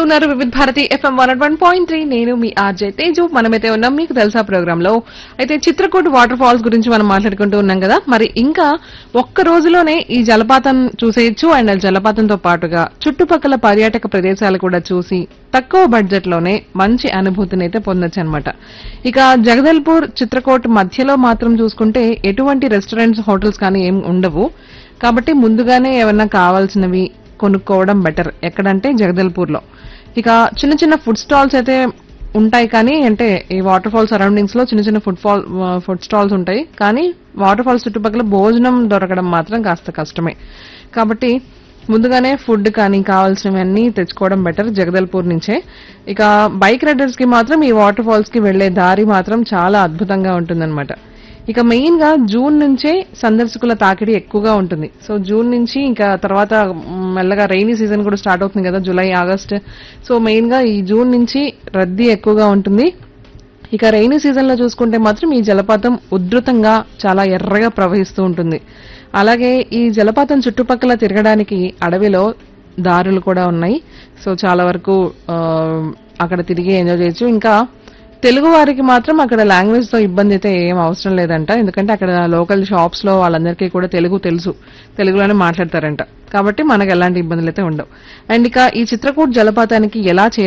ఉన్నారు Vividh Bharati FM one one point three నేను మీ ఆర్జే తేజు మనమైతే ఉన్నాం మీకు తెలుసా ప్రోగ్రామ్ లో అయితే చిత్రకూట్ వాటర్ ఫాల్స్ గురించి మనం మాట్లాడుకుంటూ ఉన్నాం కదా మరి ఇంకా ఒక్క రోజులోనే ఈ జలపాతం చూసేయచ్చు అండ్ జలపాతంతో పాటుగా చుట్టుపక్కల పర్యాటక ప్రదేశాలు కూడా చూసి తక్కువ బడ్జెట్ లోనే మంచి అనుభూతిని అయితే పొందొచ్చు అనమాట ఇక జగదల్పూర్ చిత్రకూట్ మధ్యలో మాత్రం చూసుకుంటే ఎటువంటి రెస్టారెంట్స్ హోటల్స్ కానీ ఏం ఉండవు కాబట్టి ముందుగానే ఏమన్నా కావాల్సినవి కొనుక్కోవడం బెటర్ ఎక్కడంటే జగదల్పూర్ లో ఇక చిన్న చిన్న ఫుడ్ స్టాల్స్ అయితే ఉంటాయి కానీ అంటే ఈ వాటర్ ఫాల్ సరౌండింగ్స్ లో చిన్న చిన్న ఫుడ్ ఫాల్ ఫుడ్ స్టాల్స్ ఉంటాయి కానీ వాటర్ ఫాల్స్ చుట్టుపక్కల భోజనం దొరకడం మాత్రం కాస్త కష్టమే కాబట్టి ముందుగానే ఫుడ్ కానీ కావాల్సినవన్నీ తెచ్చుకోవడం బెటర్ జగదల్పూర్ నుంచే ఇక బైక్ రైడర్స్ కి మాత్రం ఈ వాటర్ ఫాల్స్ కి వెళ్లే దారి మాత్రం చాలా అద్భుతంగా ఉంటుందన్నమాట ఇక మెయిన్ గా జూన్ నుంచే సందర్శకుల తాకిడి ఎక్కువగా ఉంటుంది సో జూన్ నుంచి ఇంకా తర్వాత మ్, మెల్లగా రైనీ సీజన్ కూడా స్టార్ట్ అవుతుంది కదా జూలై ఆగస్ట్ సో మెయిన్ గా ఈ జూన్ నుంచి రద్దీ ఎక్కువగా ఉంటుంది ఇక రైనీ సీజన్ లో చూసుకుంటే మాత్రం ఈ జలపాతం ఉధృతంగా చాలా ఎర్రగా ప్రవహిస్తూ ఉంటుంది అలాగే ఈ జలపాతం చుట్టుపక్కల తిరగడానికి అడవిలో దారులు కూడా ఉన్నాయి సో చాలా వరకు ఆ, అక్కడ తిరిగి ఎంజాయ్ చేయొచ్చు ఇంకా తెలుగు వారికి మాత్రం అక్కడ లాంగ్వేజ్ తో ఇబ్బంది అయితే ఏం అవసరం లేదంట ఎందుకంటే అక్కడ లోకల్ షాప్స్ లో వాళ్ళందరికీ కూడా తెలుగు తెలుసు తెలుగులోనే మాట్లాడతారంట కాబట్టి మనకు ఎలాంటి ఇబ్బందులు అయితే ఉండవు అండ్ ఇక ఈ చిత్రకూట్ జలపాతానికి ఎలా చే